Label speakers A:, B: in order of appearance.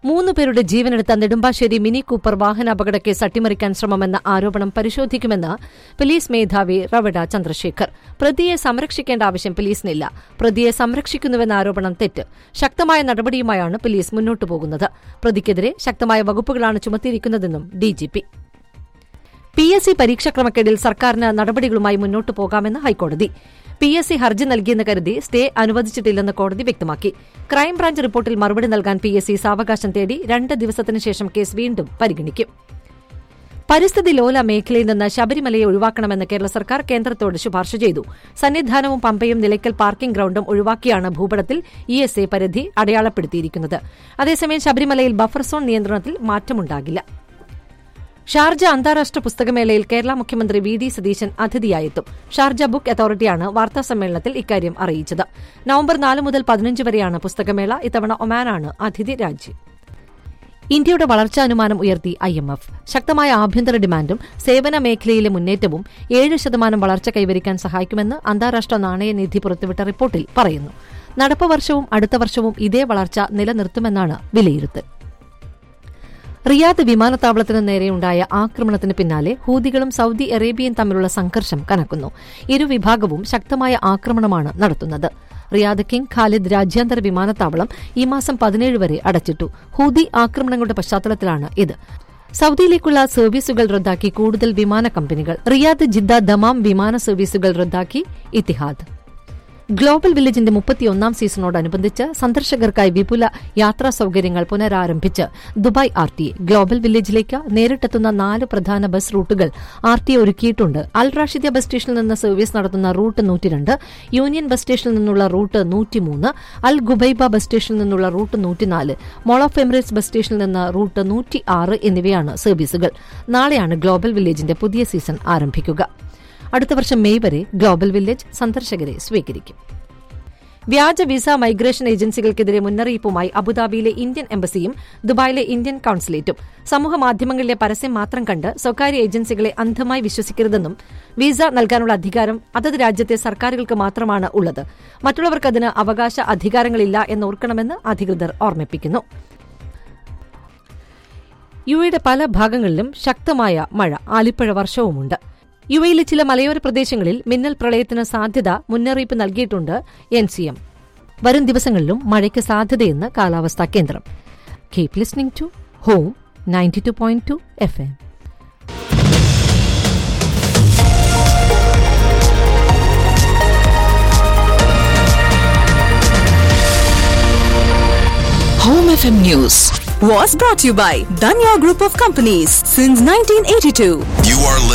A: മൂന്ന് പേരുടെ ജീവനെടുത്ത നെടുമ്പാശ്ശേരി മിനി കൂപ്പർ വാഹനാപകട കേസ് അട്ടിമറിക്കാൻ ശ്രമമെന്ന ആരോപണം പരിശോധിക്കുമെന്ന് പോലീസ് മേധാവി റവഡ ചന്ദ്രശേഖർ പ്രതിയെ സംരക്ഷിക്കേണ്ട ആവശ്യം പോലീസിനില്ല പ്രതിയെ സംരക്ഷിക്കുന്നുവെന്ന ആരോപണം തെറ്റ് ശക്തമായ നടപടിയുമായാണ് പോലീസ് മുന്നോട്ടു പോകുന്നത് പ്രതിക്കെതിരെ ശക്തമായ വകുപ്പുകളാണ് ചുമത്തിയിരിക്കുന്നതെന്നും ഡിജിപി പി എസ് സി പരീക്ഷാക്രമക്കേടിൽ സർക്കാരിന് നടപടികളുമായി മുന്നോട്ടു പോകാമെന്ന് ഹൈക്കോടതി പി എസ് സി ഹർജി നൽകിയെന്ന് കരുതി സ്റ്റേ അനുവദിച്ചിട്ടില്ലെന്ന് കോടതി വ്യക്തമാക്കി ക്രൈംബ്രാഞ്ച് റിപ്പോർട്ടിൽ മറുപടി നൽകാൻ പി എസ് സി സാവകാശം തേടി രണ്ട് ദിവസത്തിനു ശേഷം കേസ് വീണ്ടും പരിഗണിക്കും പരിസ്ഥിതി ലോല മേഖലയിൽ നിന്ന് ശബരിമലയെ ഒഴിവാക്കണമെന്ന് കേരള സർക്കാർ കേന്ദ്രത്തോട് ശുപാർശ ചെയ്തു സന്നിധാനവും പമ്പയും നിലയ്ക്കൽ പാർക്കിംഗ് ഗ്രൌണ്ടും ഒഴിവാക്കിയാണ് ഭൂപടത്തിൽ ഇ എസ് എ പരിധി അടയാളപ്പെടുത്തിയിരിക്കുന്നത് അതേസമയം ശബരിമലയിൽ ബഫർ സോൺ നിയന്ത്രണത്തിൽ മാറ്റമുണ്ടാകില്ല ഷാർജ അന്താരാഷ്ട്ര പുസ്തകമേളയിൽ കേരള മുഖ്യമന്ത്രി വി ഡി സതീശൻ അതിഥിയായെത്തും ഷാർജ ബുക്ക് അതോറിറ്റിയാണ് വാർത്താസമ്മേളനത്തിൽ ഇക്കാര്യം അറിയിച്ചത് നവംബർ നാല് മുതൽ പതിനഞ്ച് വരെയാണ് പുസ്തകമേള ഇത്തവണ ഒമാനാണ് അതിഥി രാജ്യം ഇന്ത്യയുടെ വളർച്ചാനുമാനം ഉയർത്തി ഐ എം എഫ് ശക്തമായ ആഭ്യന്തര ഡിമാൻഡും സേവന മേഖലയിലെ മുന്നേറ്റവും ഏഴ് ശതമാനം വളർച്ച കൈവരിക്കാൻ സഹായിക്കുമെന്ന് അന്താരാഷ്ട്ര നാണയനിധി പുറത്തുവിട്ട റിപ്പോർട്ടിൽ പറയുന്നു നടപ്പ് വർഷവും അടുത്ത വർഷവും ഇതേ വളർച്ച നിലനിർത്തുമെന്നാണ് വിലയിരുത്തൽ റിയാദ് വിമാനത്താവളത്തിന് നേരെയുണ്ടായ ആക്രമണത്തിന് പിന്നാലെ ഹൂതികളും സൌദി അറേബ്യയും തമ്മിലുള്ള സംഘർഷം കനക്കുന്നു ഇരുവിഭാഗവും ശക്തമായ ആക്രമണമാണ് നടത്തുന്നത് റിയാദ് കിങ് ഖാലിദ് രാജ്യാന്തര വിമാനത്താവളം ഈ മാസം പതിനേഴ് വരെ അടച്ചിട്ടു ഹൂതി ആക്രമണങ്ങളുടെ പശ്ചാത്തലത്തിലാണ് ഇത് സൌദിയിലേക്കുള്ള സർവീസുകൾ റദ്ദാക്കി കൂടുതൽ വിമാന കമ്പനികൾ റിയാദ് ജിദ്ദ ദമാം വിമാന സർവീസുകൾ റദ്ദാക്കി ഇത്തിഹാദ് ഗ്ലോബൽ വില്ലേജിന്റെ മുപ്പത്തിയൊന്നാം സീസണോടനുബന്ധിച്ച് സന്ദർശകർക്കായി വിപുല യാത്രാ സൌകര്യങ്ങൾ പുനരാരംഭിച്ച് Dubai R T A global വില്ലേജിലേക്ക് നേരിട്ടെത്തുന്ന നാല് പ്രധാന ബസ് റൂട്ടുകൾ ആർ ടി എ ഒരുക്കിയിട്ടുണ്ട് അൽ റാഷിദ്യ ബസ് സ്റ്റേഷനിൽ നിന്ന് സർവീസ് നടത്തുന്ന റൂട്ട് നൂറ്റിരണ്ട് യൂണിയൻ ബസ് സ്റ്റേഷനിൽ നിന്നുള്ള റൂട്ട് നൂറ്റിമൂന്ന് അൽ ഗുബൈബ ബസ് സ്റ്റേഷനിൽ നിന്നുള്ള റൂട്ട് നൂറ്റിനാല് മോൾ ഓഫ് എമിറേറ്റ്സ് ബസ് സ്റ്റേഷനിൽ നിന്ന് റൂട്ട് നൂറ്റി ആറ് എന്നിവയാണ് സർവീസുകൾ നാളെയാണ് ഗ്ലോബൽ വില്ലേജിന്റെ പുതിയ സീസൺ ആരംഭിക്കുക അടുത്ത വർഷം മെയ് വരെ ഗ്ലോബൽ വില്ലേജ് സന്ദർശകരെ സ്വീകരിക്കും വ്യാജ വിസ മൈഗ്രേഷൻ ഏജൻസികൾക്കെതിരെ മുന്നറിയിപ്പുമായി അബുദാബിയിലെ ഇന്ത്യൻ എംബസിയും ദുബായിലെ ഇന്ത്യൻ കൌൺസിലേറ്റും സമൂഹ മാധ്യമങ്ങളിലെ പരസ്യം മാത്രം കണ്ട് സ്വകാര്യ ഏജൻസികളെ അന്ധമായി വിശ്വസിക്കരുതെന്നും വിസ നൽകാനുള്ള അധികാരം അതത് രാജ്യത്തെ സർക്കാരുകൾക്ക് മാത്രമാണ് ഉള്ളത് മറ്റുള്ളവർക്ക് അതിന് അവകാശ അധികാരങ്ങളില്ല എന്നോർക്കണമെന്ന് അധികൃതർ ഓർമ്മിപ്പിക്കുന്നു യുഎയുടെ പല ഭാഗങ്ങളിലും ശക്തമായ മഴ ആലിപ്പഴ വർഷവുമുണ്ട് യു എയിലെ ചില മലയോര പ്രദേശങ്ങളിൽ മിന്നൽ പ്രളയത്തിന് സാധ്യത മുന്നറിയിപ്പ് നൽകിയിട്ടുണ്ട് എൻ സി എം വരും ദിവസങ്ങളിലും മഴയ്ക്ക് സാധ്യതയെന്ന് കാലാവസ്ഥാ കേന്ദ്രം keep listening to Home ninety two point two F M
B: Home FM News was brought to you by Danya Group of Companies since 1982.
C: You are